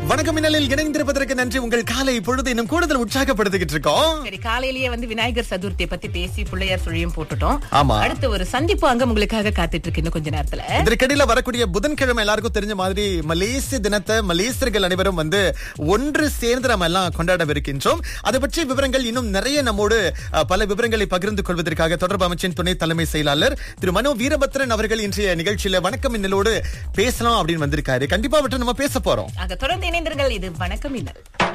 வணக்கம் மின்னலில் இணைந்திருப்பதற்கு நன்றி உங்கள் காலை பொழுது இன்னும் கூடுதல் உற்சாகப்படுத்திக்கிட்டு இருக்கோம் சரி காலையிலேயே வந்து விநாயகர் சதுர்த்தியை பத்தி பேசி பிள்ளையார் சுழியும் போட்டுட்டோம் ஆமா. அடுத்து ஒரு சந்திப்பு அங்கம் உங்களுக்காக காத்துட்டு இருக்கு இன்னும் கொஞ்ச நேரத்துல இதற்கிடையில வரக்கூடிய புதன்கிழமை எல்லாருக்கும் தெரிஞ்ச மாதிரி மலேசிய தினத்தை மலேசியர்கள் அனைவரும் வந்து ஒன்று சேர்ந்து நம்ம எல்லாம் கொண்டாடவிருக்கின்றோம் அதை பற்றிய விவரங்கள் இன்னும் நிறைய நம்மோடு அஹ், பல விவரங்களை பகிர்ந்து கொள்வதற்காக தொடர்பு அமைச்சின் துணை தலைமை செயலாளர் திரு மனோ வீரபத்ரன் அவர்கள் இன்றைய நிகழ்ச்சியில வணக்கம் மின்னலோடு பேசலாம் அப்படின்னு வந்திருக்காரு கண்டிப்பா அவற்றை நம்ம பேச போறோம் ஆக தொடர்ந்து இணைந்திருங்கள் இது வணக்கம் இன்னல்